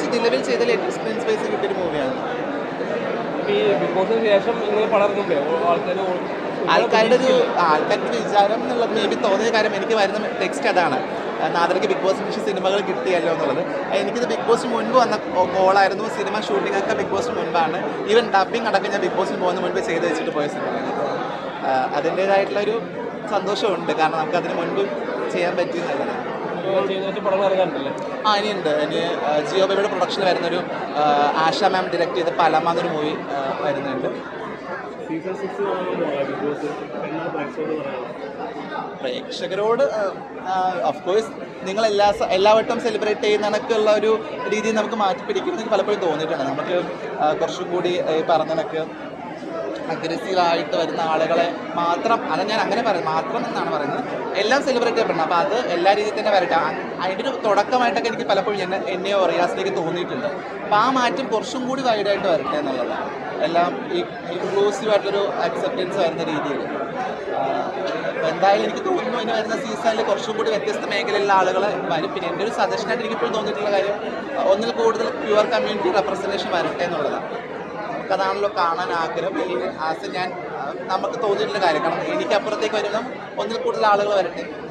നിലവിൽ ചെയ്തതിൽ ഏറ്റവും സ്ക്രീൻ സ്പേസ് കിട്ടിയൊരു മൂവിയാണ് ഈ ബിഗ് ബോസിന് ശേഷം ഇങ്ങനെ പടർന്നുണ്ടേ ആൾക്കാർ ആൾക്കാരുടെ ഒരു ആൾക്കാരുടെ വിചാരം എന്നുള്ളത് മേ ബി തോന്നിയ കാര്യം എനിക്ക് വരുന്ന ടെക്സ്റ്റ് അതാണ് ആ, നാദർക്ക് ബിഗ് ബോസിന് ശേഷം സിനിമകൾ കിട്ടിയല്ലോ എന്നുള്ളത് ആ, എനിക്കിത് ബിഗ് ബോസിന് മുൻപ് വന്ന ഗോളായിരുന്നു സിനിമ ഷൂട്ടിംഗ് ഒക്കെ ബിഗ് ബോസിന് മുൻപാണ് ഈവൻ ഡബിങ് അടക്കം ഞാൻ ബിഗ് ബോസിന് പോകുന്ന മുൻപ് ചെയ്ത് വെച്ചിട്ട് പോയ സിനിമയാണ് അപ്പോൾ അതിൻ്റേതായിട്ടുള്ളൊരു സന്തോഷമുണ്ട് കാരണം നമുക്ക് അതിന് മുൻപ് ചെയ്യാൻ പറ്റിയെന്നുള്ളത് ചെയ്ത വെച്ച് പടം ഇറങ്ങാറുണ്ടല്ലേ ആ ഇനിയുണ്ട് ഇനി ആ, ജിയോ ബേബിയുടെ പ്രൊഡക്ഷനിൽ വരുന്നൊരു ആ, ആശ മാം ഡയറക്റ്റ് ചെയ്ത പലമ എന്നൊരു മൂവി വരുന്നുണ്ട് സീസൺ സിക്സ് ബിഗ് ബോസ് എന്നാണ് പ്രേക്ഷകരോട് പറയാനുള്ളത് പ്രേക്ഷകരോട് ഓഫ് കോഴ്സ് നിങ്ങൾ എല്ലാ സ- എല്ലാ വട്ടം സെലിബ്രേറ്റ് ചെയ്യുന്ന കണക്കുള്ള ഒരു രീതിയിൽ നമുക്ക് മാറ്റി പിടിക്കും എന്ന് എനിക്ക് പലപ്പോഴും തോന്നിയിട്ടുണ്ട് നമുക്ക് ആ, കുറച്ചും കൂടി ഈ പറഞ്ഞ കണക്ക് അഗ്രസീവ് ആയിട്ട് വരുന്ന ആളുകളെ മാത്രം അത് ഞാൻ അങ്ങനെ പറയും മാത്രം എന്നാണ് പറയുന്നത് എല്ലാം സെലിബ്രേറ്റ് ചെയ്യപ്പെടണം അപ്പോൾ അത് എല്ലാ രീതിയിൽ തന്നെ വരട്ടെ അ- അതിൻ്റെ ഒരു തുടക്കമായിട്ടൊക്കെ എനിക്ക് പലപ്പോഴും എന്നെ എന്നെയോ റിയാസിലേക്ക് തോന്നിയിട്ടുണ്ട് അപ്പോൾ ആ മാറ്റം കുറച്ചും കൂടി വൈഡായിട്ട് വരട്ടെ എന്നുള്ളതാണ് എല്ലാം ഇൻക്ലൂസീവ് ആയിട്ടൊരു അക്സെപ്റ്റൻസ് വരുന്ന രീതിയിൽ അപ്പോൾ എന്തായാലും എനിക്ക് തോന്നുന്നു ഇനി വരുന്ന സീസണിൽ കുറച്ചും കൂടി വ്യത്യസ്ത മേഖലയിലുള്ള ആളുകൾ വരും പിന്നെ എൻ്റെ ഒരു സജഷനായിട്ട് എനിക്ക് ഇപ്പോൾ തോന്നിയിട്ടുള്ള കാര്യം ആ, ഒന്നിൽ കൂടുതൽ പ്യുവർ കമ്മ്യൂണിറ്റി റെപ്രസെൻറ്റേഷൻ വരട്ടെ എന്നുള്ളതാണ് നമുക്കതാണല്ലോ കാണാൻ ആഗ്രഹം ഈ ആസ് ഞാൻ ആ, നമുക്ക് തോന്നിയിട്ടുള്ള കാര്യം കാരണം എനിക്ക് അപ്പുറത്തേക്ക് വരുന്ന ഒന്നിൽ കൂടുതൽ ആളുകൾ വരട്ടെ